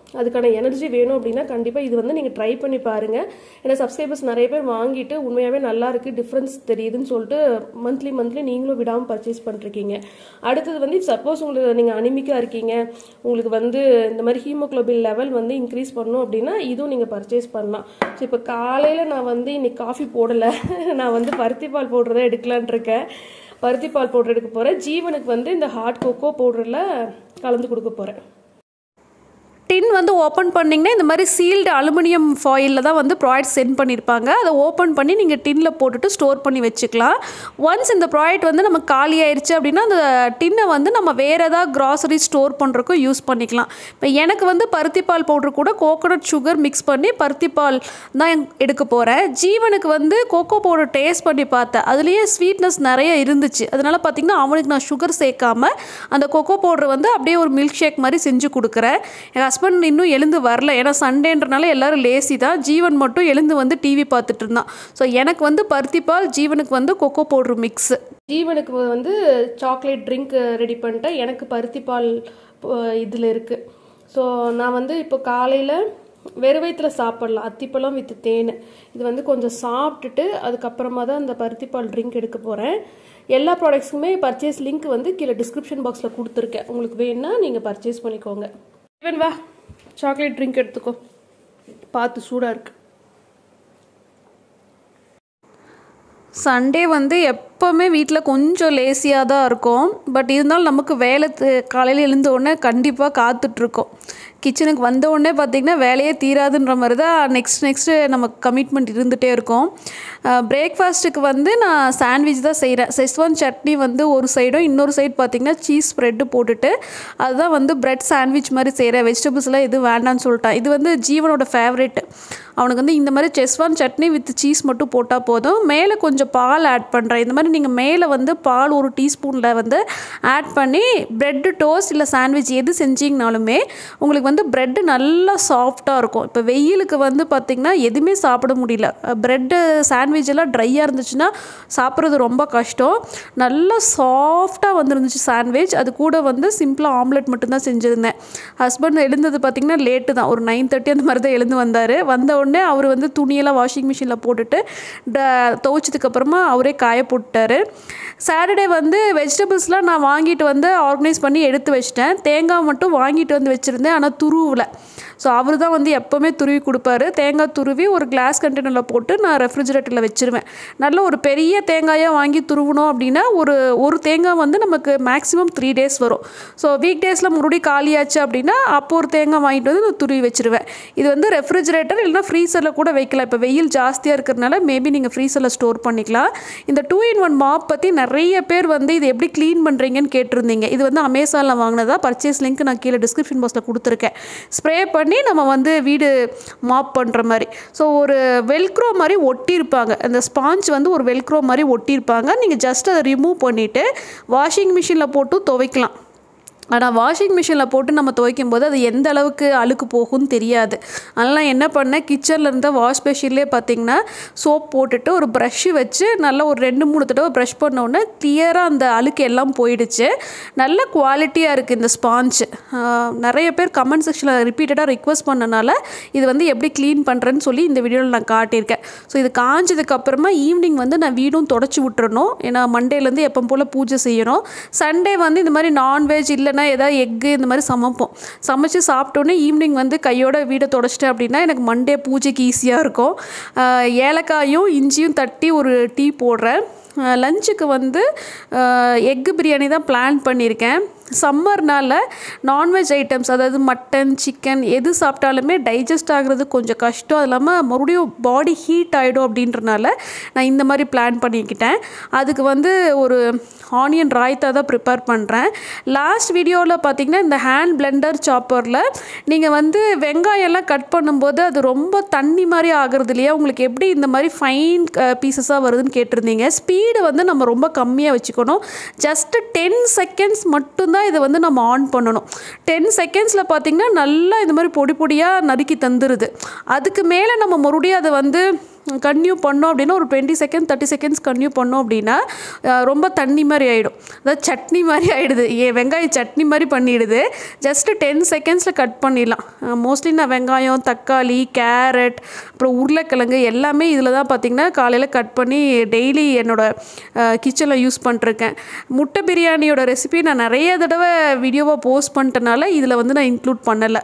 அதுக்கான எனர்ஜி வேணும் அப்படின்னா கண்டிப்பாக இது வந்து நீங்கள் ட்ரை பண்ணி பாருங்கள் ஏன்னா சப்ஸ்கிரைபர்ஸ் நிறைய பேர் வாங்கிட்டு உண்மையாகவே நல்லா இருக்கு டிஃப்ரென்ஸ் தெரியுதுன்னு சொல்லிட்டு மந்த்லி மந்த்லி நீங்களும் விடாமல் பர்ச்சேஸ் பண்ணிருக்கீங்க அடுத்தது வந்து சப்போஸ் உங்களுக்கு நீங்கள் அனிமிக்காக இருக்கீங்க உங்களுக்கு வந்து இந்த மாதிரி ஹீமோக்ளோபின் லெவல் வந்து இன்க்ரீஸ் பண்ணணும் அப்படின்னா இதுவும் நீங்கள் பர்ச்சேஸ் பண்ணலாம் ஸோ இப்போ காலையில் நான் வந்து இன்னைக்கு காஃபி போடலை நான் வந்து பருத்தி பால் போடுறத எடுக்கலான் இருக்கேன் பருத்தி பால் பவுடர் எடுக்க போகிறேன் ஜீவனுக்கு வந்து இந்த ஹாட் கோகோ பவுடரில் கலந்து கொடுக்க போகிறேன் டின் வந்து ஓப்பன் பண்ணிங்கன்னா இந்த மாதிரி சீல்டு அலுமினியம் ஃபாயிலில் தான் வந்து ப்ராடக்ட் சென்ட் பண்ணியிருப்பாங்க அதை ஓப்பன் பண்ணி நீங்கள் டின்னில் போட்டுட்டு ஸ்டோர் பண்ணி வச்சுக்கலாம் ஒன்ஸ் இந்த ப்ராடக்ட் வந்து நம்ம காலி ஆயிடுச்சு அப்படின்னா அந்த டின்னை வந்து நம்ம வேறு ஏதாவது க்ராசரி ஸ்டோர் பண்ணுறக்கும் யூஸ் பண்ணிக்கலாம் இப்போ எனக்கு வந்து பருத்திப்பால் பவுடர் கூட கோகோனட் சுகர் மிக்ஸ் பண்ணி பருத்திப்பால் தான் எடுக்க போகிறேன் ஜீவனுக்கு வந்து கோகோ பவுடர் டேஸ்ட் பண்ணி பார்த்தேன் அதுலேயே ஸ்வீட்னஸ் நிறைய இருந்துச்சு அதனால் பார்த்திங்கன்னா அவனுக்கு நான் சுகர் சேர்க்காம அந்த கொக்கோ பவுடர் வந்து அப்படியே ஒரு மில்க் ஷேக் மாதிரி செஞ்சு கொடுக்குறேன் என் ஹஸ்பண்ட் இன்னும் எழுந்து வரல ஏன்னா சண்டேன்றனால எல்லாரும் லேசி தான் ஜீவன் மட்டும் எழுந்து வந்து டிவி பார்த்துட்டு இருந்தான் ஸோ எனக்கு வந்து பருத்திப்பால் ஜீவனுக்கு வந்து கொக்கோ பவுடர் மிக்ஸு ஜீவனுக்கு வந்து சாக்லேட் ட்ரிங்க் ரெடி பண்ணிட்டேன் எனக்கு பருத்தி பால் இதில் இருக்குது ஸோ நான் வந்து இப்போ காலையில் வெறு வயிற்றில் சாப்பிட்லாம் அத்திப்பழம் வித் தேன் இது வந்து கொஞ்சம் சாப்பிட்டுட்டு அதுக்கப்புறமா தான் இந்த பருத்திப்பால் ட்ரிங்க் எடுக்க போகிறேன் எல்லா ப்ராடக்ட்ஸுக்குமே பர்ச்சேஸ் லிங்க் வந்து கீழே டிஸ்கிரிப்ஷன் பாக்ஸில் கொடுத்துருக்கேன் உங்களுக்கு வேணும்னா நீங்கள் பர்ச்சேஸ் பண்ணிக்கோங்க இவன் வா சாக்லேட் ட்ரிங்க் எடுத்துக்கோ பார்த்து சூடாக இருக்கு சண்டே வந்து எப்போவுமே வீட்டில் கொஞ்சம் லேசியாக தான் இருக்கும் பட் இருந்தாலும் நமக்கு வேலை காலையில் எழுந்த உடனே கண்டிப்பாக காத்துட்ருக்கோம் கிச்சனுக்கு வந்த உடனே பார்த்திங்கன்னா வேலையே தீராதுன்ற மாதிரி தான் நெக்ஸ்ட் நெக்ஸ்ட்டு நமக்கு கமிட்மெண்ட் இருந்துகிட்டே இருக்கும் பிரேக்ஃபாஸ்ட்டுக்கு வந்து நான் சாண்ட்விச் தான் செய்கிறேன் செஸ்வான் சட்னி வந்து ஒரு சைடும் இன்னொரு சைடு பார்த்திங்கன்னா சீஸ் ஸ்ப்ரெட்டு போட்டுட்டு அதுதான் வந்து பிரெட் சாண்ட்விச் மாதிரி செய்கிறேன் வெஜிடபிள்ஸ்லாம் எதுவும் வேண்டாம்னு சொல்லிட்டான் இது வந்து ஜீவனோட ஃபேவரெட் அவனுக்கு வந்து இந்த மாதிரி செஸ்வான் சட்னி வித் சீஸ் மட்டும் போட்டால் போதும் மேலே கொஞ்சம் பால் ஆட் பண்ணுறேன் இந்த மாதிரி நீங்கள் மேலே வந்து பால் ஒரு டீஸ்பூனில் வந்து ஆட் பண்ணி ப்ரெட்டு டோஸ்ட் இல்லை சாண்ட்விச் எது செஞ்சிங்கனாலுமே உங்களுக்கு வந்து ப்ரெட்டு நல்லா சாஃப்டாக இருக்கும் இப்போ வெயிலுக்கு வந்து பார்த்திங்கன்னா எதுவுமே சாப்பிட முடியல ப்ரெட்டு சாண்ட்விச் எல்லாம் ட்ரையாக இருந்துச்சுன்னா சாப்பிட்றது ரொம்ப கஷ்டம் நல்லா சாஃப்டாக வந்துருந்துச்சு சாண்ட்விச் அது கூட வந்து சிம்பிளாக ஆம்லெட் மட்டும்தான் செஞ்சுருந்தேன் ஹஸ்பண்ட் எழுந்தது பார்த்திங்கன்னா லேட்டு தான் ஒரு நைன் தேர்ட்டி அந்த மாதிரி தான் எழுந்து வந்தார் வந்த உடனே அவர் வந்து துணியெல்லாம் வாஷிங் மிஷினில் போட்டுட்டு ட துவைச்சதுக்கப்புறமா அவரே காய போட்டார் சாட்டர்டே வந்து வெஜிடபிள்ஸ்லாம் நான் வாங்கிட்டு வந்து ஆர்கனைஸ் பண்ணி எடுத்து வச்சிட்டேன் தேங்காய் மட்டும் வாங்கிட்டு வந்து வச்சுருந்தேன் ஆனால் துருவில் ஸோ அவர் தான் வந்து எப்போவுமே துருவி கொடுப்பாரு தேங்காய் துருவி ஒரு கிளாஸ் கண்டெய்னரில் போட்டு நான் ரெஃப்ரிஜரேட்டரில் வச்சுருவேன் நல்ல ஒரு பெரிய தேங்காயாக வாங்கி துருவணும் அப்படின்னா ஒரு ஒரு தேங்காய் வந்து நமக்கு மேக்ஸிமம் த்ரீ டேஸ் வரும் ஸோ வீக் டேஸில் மறுபடியும் காலியாச்சு அப்படின்னா அப்போ ஒரு தேங்காய் வாங்கிட்டு வந்து நான் துருவி வச்சுருவேன் இது வந்து ரெஃப்ரிஜரேட்டர் இல்லைனா ஃப்ரீசரில் கூட வைக்கலாம் இப்போ வெயில் ஜாஸ்தியாக இருக்கிறதுனால மேபி நீங்கள் ஃப்ரீசரில் ஸ்டோர் பண்ணிக்கலாம் இந்த டூ இன் ஒன் மாப் பற்றி நிறைய பேர் வந்து இது எப்படி க்ளீன் பண்ணுறீங்கன்னு கேட்டிருந்தீங்க இது வந்து அமேசானில் வாங்கினதா பர்ச்சேஸ் லிங்க் நான் கீழே டிஸ்கிரிப்ஷன் பாக்ஸில் கொடுத்துருக்கேன் ஸ்ப்ரே பண்ணி நம்ம வந்து வீடு மாப் பண்ணுற மாதிரி ஸோ ஒரு வெல்க்ரோ மாதிரி ஒட்டியிருப்பாங்க அந்த ஸ்பாஞ்ச் வந்து ஒரு வெல்க்ரோ மாதிரி ஒட்டியிருப்பாங்க நீங்கள் ஜஸ்ட் அதை ரிமூவ் பண்ணிவிட்டு வாஷிங் மிஷினில் போட்டு துவைக்கலாம் ஆனால் வாஷிங் மிஷினில் போட்டு நம்ம துவைக்கும் போது அது எந்த அளவுக்கு அழுக்கு போகும்னு தெரியாது அதனால் நான் என்ன பண்ணேன் கிச்சனில் இருந்த வாஷ் பேஷன்லேயே பார்த்தீங்கன்னா சோப் போட்டுட்டு ஒரு ப்ரஷ்ஷு வச்சு நல்லா ஒரு ரெண்டு மூணு தடவை ப்ரஷ் பண்ணோன்னே கிளியராக அந்த அழுக்கு எல்லாம் போயிடுச்சு நல்ல குவாலிட்டியாக இருக்குது இந்த ஸ்பாஞ்சு நிறைய பேர் கமெண்ட் செக்ஷனில் ரிப்பீட்டடாக ரிக்வஸ்ட் பண்ணனால இது வந்து எப்படி க்ளீன் பண்ணுறேன்னு சொல்லி இந்த வீடியோவில் நான் காட்டியிருக்கேன் ஸோ இது காஞ்சதுக்கப்புறமா ஈவினிங் வந்து நான் வீடும் தொடச்சி விட்டுறணும் ஏன்னா மண்டேலேருந்து எப்போ போல் பூஜை செய்யணும் சண்டே வந்து இந்த மாதிரி நான்வெஜ் இல்லை இல்லைனா ஏதாவது எக்கு இந்த மாதிரி சமைப்போம் சமைச்சு சாப்பிட்டோன்னே ஈவினிங் வந்து கையோட வீடை தொடச்சிட்டேன் அப்படின்னா எனக்கு மண்டே பூஜைக்கு ஈஸியாக இருக்கும் ஏலக்காயும் இஞ்சியும் தட்டி ஒரு டீ போடுறேன் லஞ்சுக்கு வந்து எக்கு பிரியாணி தான் பிளான் பண்ணியிருக்கேன் சம்மர்னால் நான்வெஜ் ஐட்டம்ஸ் அதாவது மட்டன் சிக்கன் எது சாப்பிட்டாலுமே டைஜஸ்ட் ஆகிறது கொஞ்சம் கஷ்டம் அது இல்லாமல் மறுபடியும் பாடி ஹீட் ஆகிடும் அப்படின்றனால நான் இந்த மாதிரி பிளான் பண்ணிக்கிட்டேன் அதுக்கு வந்து ஒரு ஆனியன் ராய்த்தா தான் ப்ரிப்பேர் பண்ணுறேன் லாஸ்ட் வீடியோவில் பார்த்தீங்கன்னா இந்த ஹேண்ட் பிளெண்டர் சாப்பரில் நீங்கள் வந்து வெங்காயம்லாம் கட் பண்ணும்போது அது ரொம்ப தண்ணி மாதிரி ஆகிறது இல்லையா உங்களுக்கு எப்படி இந்த மாதிரி ஃபைன் பீசஸாக வருதுன்னு கேட்டிருந்தீங்க ஸ்பீடு வந்து நம்ம ரொம்ப கம்மியாக வச்சுக்கணும் ஜஸ்ட்டு டென் செகண்ட்ஸ் மட்டும் தான் இதை வந்து நம்ம ஆன் பண்ணணும் டென் செகண்ட்ஸில் பார்த்திங்கன்னா நல்லா இந்த மாதிரி பொடி பொடியாக நறுக்கி தந்துடுது அதுக்கு மேலே நம்ம மறுபடியும் அதை வந்து கன்யூ பண்ணோம் அப்படின்னா ஒரு டுவெண்ட்டி செகண்ட் தேர்ட்டி செகண்ட்ஸ் கன்யூ பண்ணோம் அப்படின்னா அஹ், ரொம்ப தண்ணி மாதிரி ஆகிடும் அதாவது சட்னி மாதிரி ஆகிடுது ஏ வெங்காய சட்னி மாதிரி பண்ணிடுது ஜஸ்ட்டு டென் செகண்ட்ஸில் கட் பண்ணிடலாம் மோஸ்ட்லி நான் வெங்காயம் தக்காளி கேரட் அப்புறம் உருளைக்கிழங்கு எல்லாமே இதில் தான் பார்த்திங்கன்னா காலையில் கட் பண்ணி டெய்லி என்னோடய கிச்சனில் யூஸ் பண்ணிருக்கேன் முட்டை பிரியாணியோட ரெசிபி நான் நிறைய தடவை வீடியோவாக போஸ்ட் பண்ணிட்டனால இதில் வந்து நான் இன்க்ளூட் பண்ணலை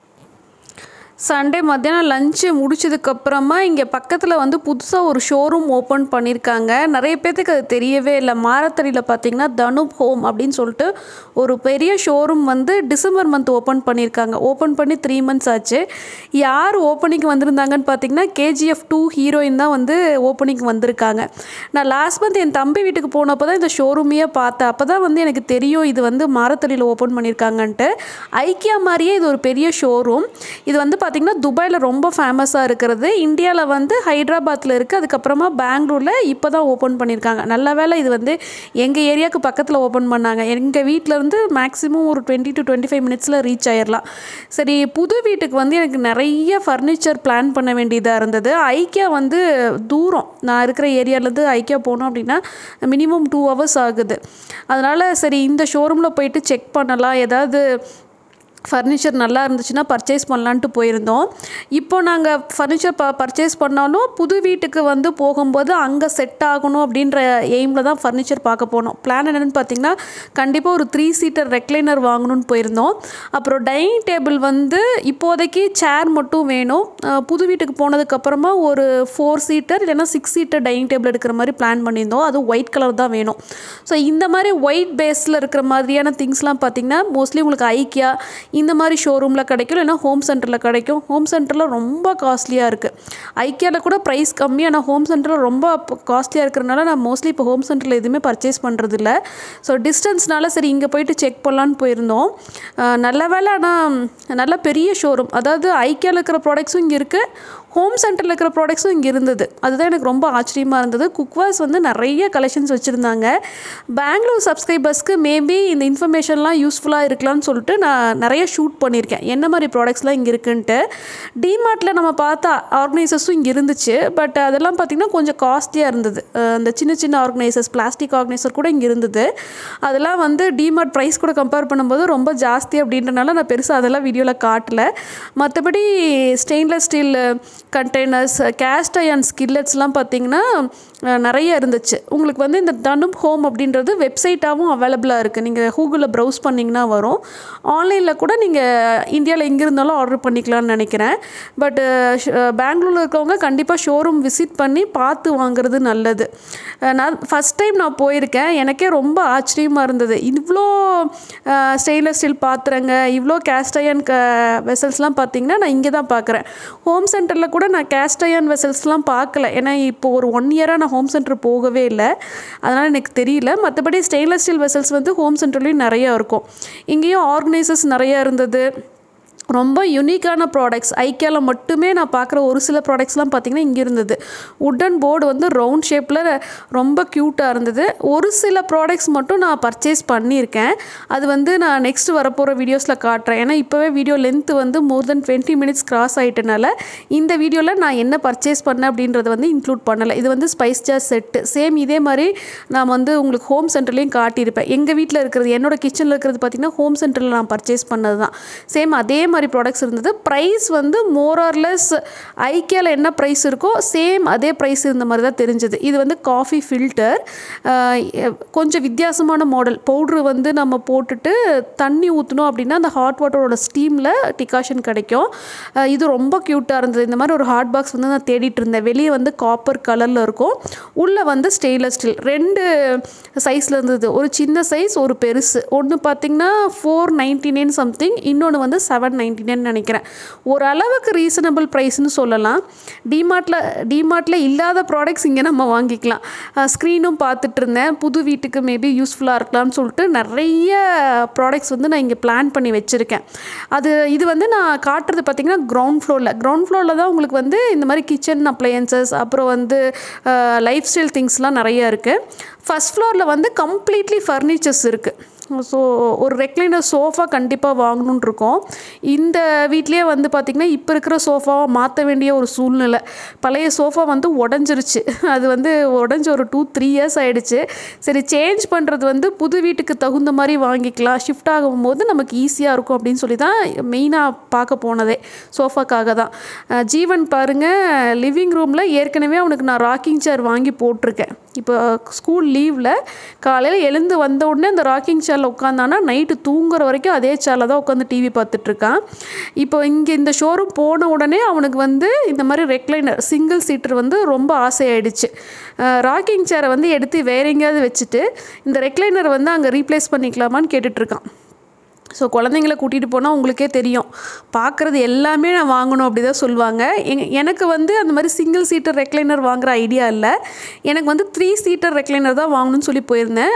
சண்டே மத்தியானம் லஞ்சு முடிச்சதுக்கப்புறமா இங்கே பக்கத்தில் வந்து புதுசாக ஒரு ஷோரூம் ஓப்பன் பண்ணியிருக்காங்க நிறைய பேர்த்துக்கு அது தெரியவே இல்லை மாரத்தடியில் பார்த்தீங்கன்னா தனுப் ஹோம் அப்படின்னு சொல்லிட்டு ஒரு பெரிய ஷோரூம் வந்து டிசம்பர் மந்த் ஓப்பன் பண்ணியிருக்காங்க ஓப்பன் பண்ணி த்ரீ மந்த்ஸ் ஆச்சு யார் ஓப்பனிங் வந்திருந்தாங்கன்னு பார்த்தீங்கன்னா கேஜிஎஃப் டூ ஹீரோயின் தான் வந்து ஓப்பனிங் வந்திருக்காங்க நான் லாஸ்ட் மந்த் என் தம்பி வீட்டுக்கு போனப்போ தான் இந்த ஷோரூமையே பார்த்தேன் அப்போ தான் வந்து எனக்கு தெரியும் இது வந்து மாரத்தடியில் ஓப்பன் பண்ணியிருக்காங்கன்ட்டு ஐக்கியா மாதிரியே இது ஒரு பெரிய ஷோரூம் இது வந்து பார்த்திங்கன்னா துபாயில் ரொம்ப ஃபேமஸாக இருக்கிறது இந்தியாவில் வந்து ஹைதராபாத்தில் இருக்குது அதுக்கப்புறமா பெங்களூரில் இப்போ தான் ஓப்பன் பண்ணியிருக்காங்க நல்ல வேளை இது வந்து எங்கள் ஏரியாவுக்கு பக்கத்தில் ஓப்பன் பண்ணாங்க எங்கள் வீட்டிலேருந்து மேக்ஸிமம் ஒரு டுவெண்ட்டி டு டுவெண்ட்டி ஃபைவ் மினிட்ஸில் ரீச் ஆயிடலாம் சரி புது வீட்டுக்கு வந்து எனக்கு நிறைய ஃபர்னிச்சர் பிளான் பண்ண வேண்டியதாக இருந்தது ஐக்கியா வந்து தூரம் நான் இருக்கிற ஏரியாவிலேருந்து ஐக்கியா போனோம் அப்படின்னா மினிமம் டூ ஹவர்ஸ் ஆகுது அதனால் சரி இந்த ஷோரூமில் போயிட்டு செக் பண்ணலாம் ஏதாவது ஃபர்னிச்சர் நல்லா இருந்துச்சுன்னா பர்ச்சேஸ் பண்ணலான்ட்டு போயிருந்தோம் இப்போ நாங்கள் ஃபர்னிச்சர் ப பர்ச்சேஸ் பண்ணாலும் புது வீட்டுக்கு வந்து போகும்போது அங்கே செட் ஆகணும் அப்படின்ற எய்மில் தான் ஃபர்னிச்சர் பார்க்க போனோம் பிளான் என்னென்னு பார்த்தீங்கன்னா கண்டிப்பாக ஒரு த்ரீ சீட்டர் ரெக்லைனர் வாங்கணும்னு போயிருந்தோம் அப்புறம் டைனிங் டேபிள் வந்து இப்போதைக்கு சேர் மட்டும் வேணும் அஹ் புது வீட்டுக்கு போனதுக்கப்புறமா ஒரு ஃபோர் சீட்டர் இல்லைன்னா சிக்ஸ் சீட்டர் டைனிங் டேபிள் எடுக்கிற மாதிரி பிளான் பண்ணியிருந்தோம் அது ஒயிட் கலர் தான் வேணும் ஸோ இந்த மாதிரி ஒயிட் பேஸில் இருக்கிற மாதிரியான திங்ஸ்லாம் பார்த்தீங்கன்னா மோஸ்ட்லி உங்களுக்கு ஐக்கியா இந்த மாதிரி ஷோரூமில் கிடைக்கும் இல்லைன்னா ஹோம் சென்டரில் கிடைக்கும் ஹோம் சென்டரில் ரொம்ப காஸ்ட்லியாக இருக்குது ஐக்கியாவில் கூட ப்ரைஸ் கம்மி ஆனால் ஹோம் சென்டரில் ரொம்ப காஸ்ட்லியாக இருக்கிறனால நான் மோஸ்ட்லி இப்போ ஹோம் சென்டரில் எதுவுமே பர்ச்சேஸ் பண்ணுறது இல்லை ஸோ டிஸ்டன்ஸ்னால சரி இங்கே போயிட்டு செக் பண்ணலான்னு போயிருந்தோம் அஹ் நல்ல வேலை ஆனால் நல்ல பெரிய ஷோரூம் அதாவது ஐக்கியாவில் இருக்கிற ப்ராடக்ட்ஸும் இங்கே இருக்குது ஹோம் சென்டரில் இருக்கிற ப்ராடக்ட்ஸும் இங்கே இருந்தது அதுதான் எனக்கு ரொம்ப ஆச்சரியமாக இருந்தது குக்வாஸ் வந்து நிறைய கலெக்ஷன்ஸ் வச்சுருந்தாங்க பெங்களூர் சப்ஸ்கிரைபர்ஸ்க்கு மேபி இந்த இன்ஃபர்மேஷன்லாம் யூஸ்ஃபுல்லாக இருக்கலாம்னு சொல்லிட்டு நான் நிறைய ஷூட் பண்ணியிருக்கேன் என்ன மாதிரி ப்ராடக்ட்ஸ்லாம் இங்கே இருக்குன்ட்டு டிமார்ட்டில் நம்ம பார்த்தா ஆர்கனைசர்ஸும் இங்கே இருந்துச்சு பட் அதெல்லாம் பார்த்திங்கன்னா கொஞ்சம் காஸ்ட்லியாக இருந்தது அஹ் அந்த சின்ன சின்ன ஆர்கனைசர்ஸ் பிளாஸ்டிக் ஆர்கனைசர் கூட இங்கே இருந்தது அதெல்லாம் வந்து டிமார்ட் ப்ரைஸ் கூட கம்பேர் பண்ணும்போது ரொம்ப ஜாஸ்தி அப்படின்றனால நான் பெருசாக அதெல்லாம் வீடியோவில் காட்டல மற்றபடி stainless steel containers cast iron ஸ்கில்லட்ஸ்லாம் பார்த்தீங்கன்னா அஹ், நிறைய இருந்துச்சு உங்களுக்கு வந்து இந்த தனுப் ஹோம் அப்படின்றது வெப்சைட்டாகவும் அவைலபிளாக இருக்குது நீங்கள் கூகுளில் ப்ரௌஸ் பண்ணிங்கன்னா வரும் ஆன்லைனில் கூட நீங்கள் இந்தியாவில் எங்கே இருந்தாலும் ஆர்டர் பண்ணிக்கலாம்னு நினைக்கிறேன் பட் பெங்களூரில் இருக்கவங்க கண்டிப்பாக ஷோரூம் விசிட் பண்ணி பார்த்து வாங்குறது நல்லது அஹ், நான் ஃபஸ்ட் டைம் நான் போயிருக்கேன் எனக்கே ரொம்ப ஆச்சரியமாக இருந்தது இவ்வளோ ஸ்டெயின்லெஸ் ஸ்டீல் பாத்திரங்க இவ்வளோ கேஸ்ட் அயன் க வெசல்ஸ்லாம் பார்த்தீங்கன்னா நான் இங்கே தான் பார்க்குறேன் ஹோம் சென்டரில் கூட நான் கேஸ்ட் அயன் வெசல்ஸ்லாம் பார்க்கல ஏன்னா இப்போ ஒரு ஒன் இயராக நான் ஹோம் சென்டர் போகவே இல்லை அதனால் எனக்கு தெரியல மற்றபடி ஸ்டெயின்லெஸ் ஸ்டீல் வெசல்ஸ் வந்து ஹோம் சென்டர்லேயும் நிறையா இருக்கும் இங்கேயும் ஆர்கனைசர்ஸ் நிறையா இருந்தது ரொம்ப யூனிக்கான ப்ராடக்ட்ஸ் ஐக்கியாவில் மட்டுமே நான் பார்க்குற ஒரு சில ப்ராடக்ட்ஸ்லாம் பார்த்தீங்கன்னா இங்கே இருந்தது உட்டன் போர்டு வந்து ரவுண்ட் ஷேப்பில் ரொம்ப க்யூட்டாக இருந்தது ஒரு சில ப்ராடக்ட்ஸ் மட்டும் நான் பர்ச்சேஸ் பண்ணியிருக்கேன் அது வந்து நான் நெக்ஸ்ட் வரப்போகிற வீடியோஸில் காட்டுறேன் ஏன்னா இப்போவே வீடியோ லென்த் வந்து more than twenty minutes cross ஆகிட்டனால இந்த வீடியோவில் நான் என்ன பர்ச்சேஸ் பண்ணேன் அப்படின்றத வந்து இன்க்ளூட் பண்ணலை இது வந்து ஸ்பைஸ் ஜார் செட்டு சேம் இதே மாதிரி நான் வந்து உங்களுக்கு ஹோம் சென்டர்லேயும் காட்டியிருப்பேன் எங்கள் வீட்டில் இருக்கிறது என்னோட கிச்சனில் இருக்கிறது பார்த்திங்கன்னா ஹோம் சென்டரில் நான் பர்ச்சேஸ் பண்ணது தான் சேம் அதே மாதிரி ப்ராடக்ட்ஸ் இருந்தது ப்ரைஸ் வந்து மோரார்லெஸ் ஐக்கியாவில் என்ன ப்ரைஸ் இருக்கோ சேம் அதே ப்ரைஸ் இருந்த மாதிரி தான் தெரிஞ்சது இது வந்து காஃபி ஃபில்டர் கொஞ்சம் வித்தியாசமான மாடல் பவுட்ரு வந்து நம்ம போட்டுட்டு தண்ணி ஊற்றணும் அப்படின்னா அந்த ஹாட் வாட்டரோட ஸ்டீமில் டிகாஷன் கிடைக்கும் அஹ் இது ரொம்ப க்யூட்டாக இருந்தது இந்த மாதிரி ஒரு ஹாட் பாக்ஸ் வந்து நான் தேடிட்டு இருந்தேன் வெளியே வந்து காப்பர் கலரில் இருக்கும் உள்ளே வந்து ஸ்டெயின்லெஸ் ஸ்டீல் ரெண்டு சைஸில் இருந்தது ஒரு சின்ன சைஸ் ஒரு பெருசு ஒன்று பார்த்தீங்கன்னா ஃபோர் நைன்டி நைன் சம்திங் இன்னொன்று வந்து செவன் நைன்டி நைன் நினைக்கிறேன் ஓரளவுக்கு ரீசனபிள் ப்ரைஸ்னு சொல்லலாம் டிமார்ட்டில் டிமார்ட்டில் இல்லாத ப்ராடக்ட்ஸ் இங்கே நம்ம வாங்கிக்கலாம் ஸ்க்ரீனும் பார்த்துட்டு இருந்தேன் புது வீட்டுக்கு மேபி யூஸ்ஃபுல்லாக இருக்கலாம்னு சொல்லிட்டு நிறைய ப்ராடக்ட்ஸ் வந்து நான் இங்கே பிளான் பண்ணி வச்சுருக்கேன் அது இது வந்து நான் காட்டுறது பார்த்திங்கன்னா கிரவுண்ட் ஃப்ளோரில் கிரவுண்ட் ஃப்ளோரில் தான் உங்களுக்கு வந்து இந்த மாதிரி கிச்சன் அப்ளையன்சஸ் அப்புறம் வந்து லைஃப் ஸ்டைல் திங்ஸ்லாம் நிறைய இருக்குது ஃபஸ்ட் ஃப்ளோரில் வந்து கம்ப்ளீட்லி ஃபர்னிச்சர்ஸ் இருக்குது ஸோ ஒரு ரெக்லைனர் சோஃபா கண்டிப்பாக வாங்கணுன்னு இருக்கோம் இந்த வீட்லேயே வந்து பார்த்திங்கன்னா இப்போ இருக்கிற சோஃபாவை மாற்ற வேண்டிய ஒரு சூழ்நிலை பழைய சோஃபா வந்து உடஞ்சிருச்சு அது வந்து உடஞ்சி ஒரு டூ த்ரீ இயர்ஸ் ஆகிடுச்சு சரி சேஞ்ச் பண்ணுறது வந்து புது வீட்டுக்கு தகுந்த மாதிரி வாங்கிக்கலாம் ஷிஃப்ட் ஆகும்போது நமக்கு ஈஸியாக இருக்கும் அப்படின்னு சொல்லி தான் மெயினாக பார்க்க போனதே சோஃபாக்காக தான் அஹ் ஜீவன் பாருங்கள் லிவிங் ரூமில் ஏற்கனவே அவனுக்கு நான் ராக்கிங் சேர் வாங்கி போட்டிருக்கேன் இப்போ ஸ்கூல் லீவில் காலையில் எழுந்து வந்த உடனே அந்த ராக்கிங் சேரில் உட்காந்தானா நைட்டு தூங்குற வரைக்கும் அதே சேரில் தான் உட்காந்து டிவி பார்த்துட்ருக்கான் இப்போ இங்கே இந்த ஷோரூம் போன உடனே அவனுக்கு வந்து இந்த மாதிரி ரெக்லைனர் சிங்கிள் சீட்டர் வந்து ரொம்ப ஆசையாயிடுச்சு ராக்கிங் சேரை வந்து எடுத்து வேற எங்கேயாவது வச்சுட்டு இந்த ரெக்லைனர் வந்து அங்கே ரீப்ளேஸ் பண்ணிக்கலாமான்னு கேட்டுட்ருக்கான் ஸோ குழந்தைங்கள கூட்டிகிட்டு போனால் உங்களுக்கே தெரியும் பார்க்குறது எல்லாமே நான் வாங்கணும் அப்படி தான் சொல்லுவாங்க எங்க எனக்கு வந்து அந்த மாதிரி சிங்கிள் சீட்டர் ரெக்லைனர் வாங்குற ஐடியா இல்லை எனக்கு வந்து த்ரீ சீட்டர் ரெக்லைனர் தான் வாங்கணும்னு சொல்லி போயிருந்தேன்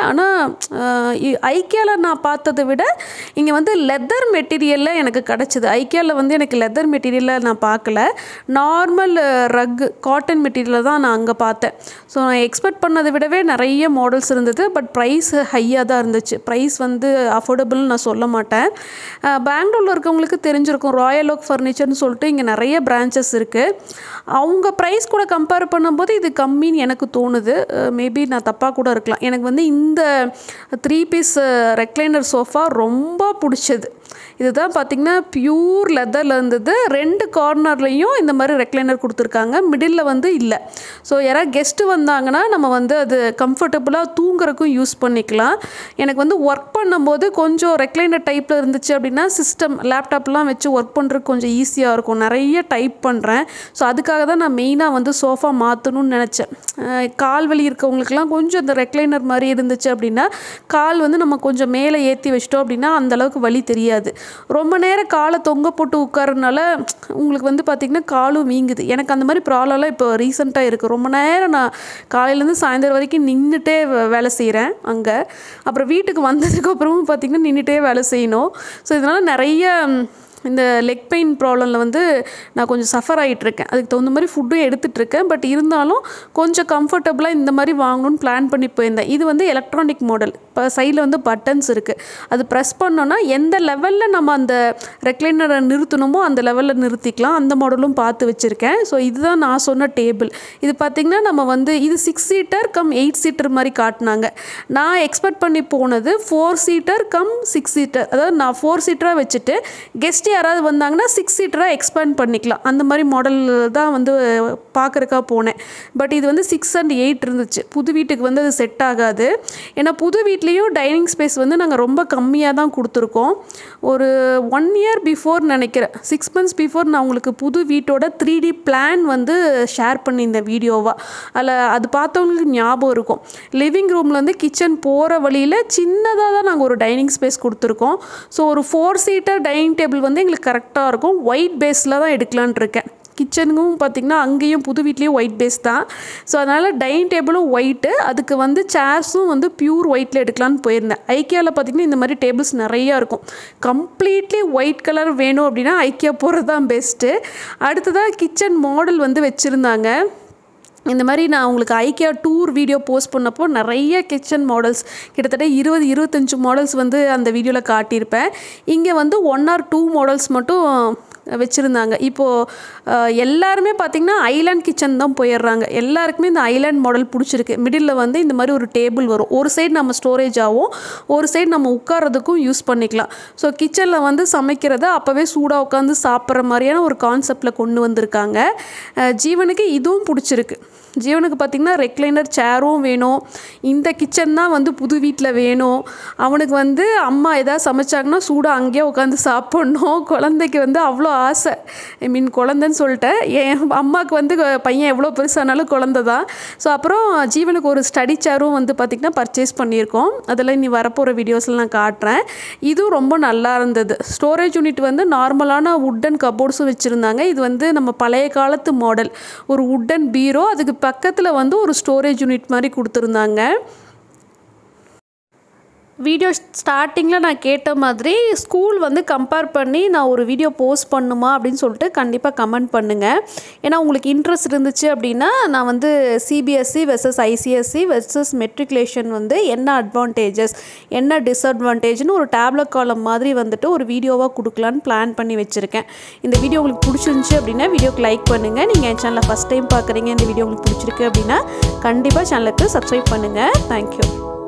ஆனால் ஐக்கியாவில் நான் பார்த்ததை விட இங்கே வந்து லெதர் மெட்டீரியலில் எனக்கு கிடச்சிது ஐக்கியாவில் வந்து எனக்கு லெதர் மெட்டீரியலில் நான் பார்க்கல நார்மல் ரக்கு காட்டன் மெட்டீரியலில் தான் நான் அங்கே பார்த்தேன் ஸோ நான் எக்ஸ்பெக்ட் பண்ணதை விடவே நிறைய மாடல்ஸ் இருந்தது பட் ப்ரைஸ் ஹையாக தான் இருந்துச்சு ப்ரைஸ் வந்து அஃபோர்டபுள்னு நான் சொல்ல மாட்டேன் பெங்களூரில் இருக்கவங்களுக்கு தெரிஞ்சிருக்கும் ராயல் ஓக் ஃபர்னிச்சர்னு சொல்லிட்டு இங்கே நிறைய பிரான்ச்சஸ் இருக்குது அவங்க ப்ரைஸ் கூட கம்பேர் பண்ணும்போது இது கம்மின்னு எனக்கு தோணுது மேபி நான் தப்பாக கூட இருக்கலாம் எனக்கு வந்து இந்த த்ரீ பீஸ் ரெக்லைனர் சோஃபா ரொம்ப பிடிச்சது இதுதான் பார்த்திங்கன்னா பியூர் லெதரில் இருந்தது ரெண்டு கார்னர்லேயும் இந்த மாதிரி ரெக்லைனர் கொடுத்துருக்காங்க மிடில் வந்து இல்லை ஸோ யாராவது கெஸ்ட்டு வந்தாங்கன்னா நம்ம வந்து அது கம்ஃபர்டபுளாக தூங்குறதுக்கும் யூஸ் பண்ணிக்கலாம் எனக்கு வந்து ஒர்க் பண்ணும்போது கொஞ்சம் ரெக்லைனர் டைப்பில் இருந்துச்சு அப்படின்னா சிஸ்டம் லேப்டாப்லாம் வச்சு ஒர்க் பண்ணுறதுக்கு கொஞ்சம் ஈஸியாக இருக்கும் நிறைய டைப் பண்ணுறேன் ஸோ அதுக்காக தான் நான் மெயினாக வந்து சோஃபா மாற்றணும்னு நினச்சேன் அஹ் கால் வலி இருக்கவங்களுக்குலாம் கொஞ்சம் இந்த ரெக்லைனர் மாதிரி இருந்துச்சு அப்படின்னா கால் வந்து நம்ம கொஞ்சம் மேலே ஏற்றி வச்சிட்டோம் அப்படின்னா அந்தளவுக்கு வலி தெரியாது ரொம்ப நேரம் காலை தொங்க போட்டு உட்காரனால உங்களுக்கு வந்து பார்த்திங்கன்னா காலும் வீங்குது எனக்கு அந்த மாதிரி ப்ராப்ளம்லாம் இப்போ ரீசெண்டாக இருக்குது ரொம்ப நேரம் நான் காலையிலேருந்து சாயந்தரம் வரைக்கும் நின்றுட்டே வேலை செய்கிறேன் அங்கே அப்புறம் வீட்டுக்கு வந்ததுக்கப்புறமும் பார்த்திங்கன்னா நின்றுட்டே வேலை செய்யணும் ஸோ இதனால் நிறைய இந்த லெக் பெயின் ப்ராப்ளமில் வந்து நான் கொஞ்சம் சஃபர் ஆகிட்டுருக்கேன் அதுக்கு தகுந்த மாதிரி ஃபுட்டும் எடுத்துகிட்ருக்கேன் பட் இருந்தாலும் கொஞ்சம் கம்ஃபர்டபுளாக இந்த மாதிரி வாங்கணும்னு பிளான் பண்ணி போயிருந்தேன் இது வந்து எலக்ட்ரானிக் மாடல் இப்போ சைடில் வந்து பட்டன்ஸ் இருக்குது அது ப்ரெஸ் பண்ணோன்னா எந்த லெவலில் நம்ம அந்த ரெக்லைனரை நிறுத்தணுமோ அந்த லெவலில் நிறுத்திக்கலாம் அந்த மாடலும் பார்த்து வச்சுருக்கேன் ஸோ இதுதான் நான் சொன்ன டேபிள் இது பார்த்திங்கன்னா நம்ம வந்து இது six seater cum eight seater மாதிரி காட்டினாங்க நான் எக்ஸ்பெக்ட் பண்ணி போனது four seater cum six seater அதாவது நான் ஃபோர் சீட்டராக வச்சுட்டு கெஸ்ட் யாராவது வந்தாங்கன்னா சிக்ஸ் சீட்டராக எக்ஸ்பேண்ட் பண்ணிக்கலாம் அந்த மாதிரி மாடல் தான் வந்து பார்க்குறக்கா போனேன் பட் இது வந்து சிக்ஸ் அண்ட் எயிட் இருந்துச்சு புது வீட்டுக்கு வந்து அது செட் ஆகாது ஏன்னா புது வீட்லேயும் டைனிங் ஸ்பேஸ் வந்து நாங்கள் ரொம்ப கம்மியாக தான் கொடுத்துருக்கோம் ஒரு ஒன் இயர் பிஃபோர் நினைக்கிறேன் சிக்ஸ் மந்த்ஸ் பிஃபோர் நான் உங்களுக்கு புது வீட்டோட த்ரீ டி பிளான் வந்து ஷேர் பண்ணியிருந்தேன் வீடியோவாக அதில் அது பார்த்தவங்களுக்கு ஞாபகம் இருக்கும் லிவிங் ரூம்லேருந்து கிச்சன் போகிற வழியில் சின்னதாக தான் நாங்கள் ஒரு டைனிங் ஸ்பேஸ் கொடுத்துருக்கோம் ஸோ ஒரு ஃபோர் சீட்டர் டைனிங் டேபிள் வந்து எங்களுக்கு கரெக்டாக இருக்கும் ஒயிட் பேஸில் தான் எடுக்கலான் இருக்கேன் கிச்சனுக்கும் பார்த்திங்கன்னா அங்கேயும் புது வீட்லேயும் ஒயிட் பேஸ் தான் ஸோ அதனால் டைனிங் டேபிளும் ஒயிட்டு அதுக்கு வந்து சேர்ஸும் வந்து பியூர் ஒயிட்டில் எடுக்கலான்னு போயிருந்தேன் ஐக்கியாவில் பார்த்திங்கன்னா இந்த மாதிரி டேபிள்ஸ் நிறையா இருக்கும் கம்ப்ளீட்லி ஒயிட் கலர் வேணும் அப்படின்னா ஐக்கியா போகிறது தான் பெஸ்ட்டு அடுத்ததாக கிச்சன் மாடல் வந்து வச்சுருந்தாங்க இந்த மாதிரி நான் உங்களுக்கு ஐக்கியா டூர் வீடியோ போஸ்ட் பண்ணப்போ நிறைய கிச்சன் மாடல்ஸ் கிட்டத்தட்ட இருபது இருபத்தஞ்சு மாடல்ஸ் வந்து அந்த வீடியோவில் காட்டியிருப்பேன் இங்கே வந்து ஒன் ஆர் டூ மாடல்ஸ் மட்டும் வச்சுருந்தாங்க இப்போது எல்லாருமே பார்த்திங்கன்னா ஐலாண்ட் கிச்சன் தான் போயிடுறாங்க எல்லாருக்குமே இந்த ஐலாண்ட் மாடல் பிடிச்சிருக்கு மிடில் வந்து இந்த மாதிரி ஒரு டேபிள் வரும் ஒரு சைடு நம்ம ஸ்டோரேஜ் ஆகும் ஒரு சைடு நம்ம உட்காரதுக்கும் யூஸ் பண்ணிக்கலாம் ஸோ கிச்சனில் வந்து சமைக்கிறத அப்போவே சூடாக உட்காந்து சாப்பிட்ற மாதிரியான ஒரு கான்செப்டில் கொண்டு வந்திருக்காங்க ஜீவனுக்கு இதுவும் பிடிச்சிருக்கு ஜீவனுக்கு பார்த்திங்கன்னா ரெக்லைனர் சேரும் வேணும் இந்த கிச்சன் தான் வந்து புது வீட்டில் வேணும் அவனுக்கு வந்து அம்மா எதாவது சமைச்சாங்கன்னா சூடாக அங்கேயே உட்காந்து சாப்பிட்ணும் குழந்தைக்கு வந்து அவ்வளோ ஆசை ஐ மீன் குழந்தைன்னு சொல்லிட்டேன் என் அம்மாவுக்கு வந்து பையன் எவ்வளோ பெருசானாலும் குழந்த தான் ஸோ அப்புறம் ஜீவனுக்கு ஒரு ஸ்டடி சேரும் வந்து பார்த்திங்கன்னா பர்ச்சேஸ் பண்ணியிருக்கோம் அதில் இனி வரப்போகிற வீடியோஸில் நான் காட்டுறேன் இதுவும் ரொம்ப நல்லா இருந்தது ஸ்டோரேஜ் யூனிட் வந்து நார்மலான உட்டன் கபோர்ட்ஸும் வச்சுருந்தாங்க இது வந்து நம்ம பழைய காலத்து மாடல் ஒரு உட்டன் பீரோ அதுக்கு பக்கத்தில் வந்து ஒரு ஸ்டோரேஜ் யூனிட் மாதிரி கொடுத்துருந்தாங்க வீடியோ ஸ்டார்டிங்கில் நான் கேட்ட மாதிரி ஸ்கூல் வந்து கம்பேர் பண்ணி நான் ஒரு வீடியோ போஸ்ட் பண்ணுமா அப்படின்னு சொல்லிட்டு கண்டிப்பாக கமெண்ட் பண்ணுங்கள் ஏன்னா உங்களுக்கு இன்ட்ரெஸ்ட் இருந்துச்சு அப்படின்னா நான் வந்து CBSE versus ICSE versus matriculation வந்து என்ன அட்வான்டேஜஸ் என்ன டிஸ்அட்வான்டேஜ்னு ஒரு டேப்லெட் காலம் மாதிரி வந்துட்டு ஒரு வீடியோவாக கொடுக்கலான்னு பிளான் பண்ணி வச்சுருக்கேன் இந்த வீடியோ உங்களுக்கு பிடிச்சிருந்துச்சி அப்படின்னா வீடியோக்கு லைக் பண்ணுங்கள் நீங்கள் என் சேனலை ஃபஸ்ட் டைம் பார்க்குறீங்க இந்த வீடியோ உங்களுக்கு பிடிச்சிருக்கு அப்படின்னா கண்டிப்பாக சேனலுக்கு சப்ஸ்கிரைப் பண்ணுங்கள் தேங்க்யூ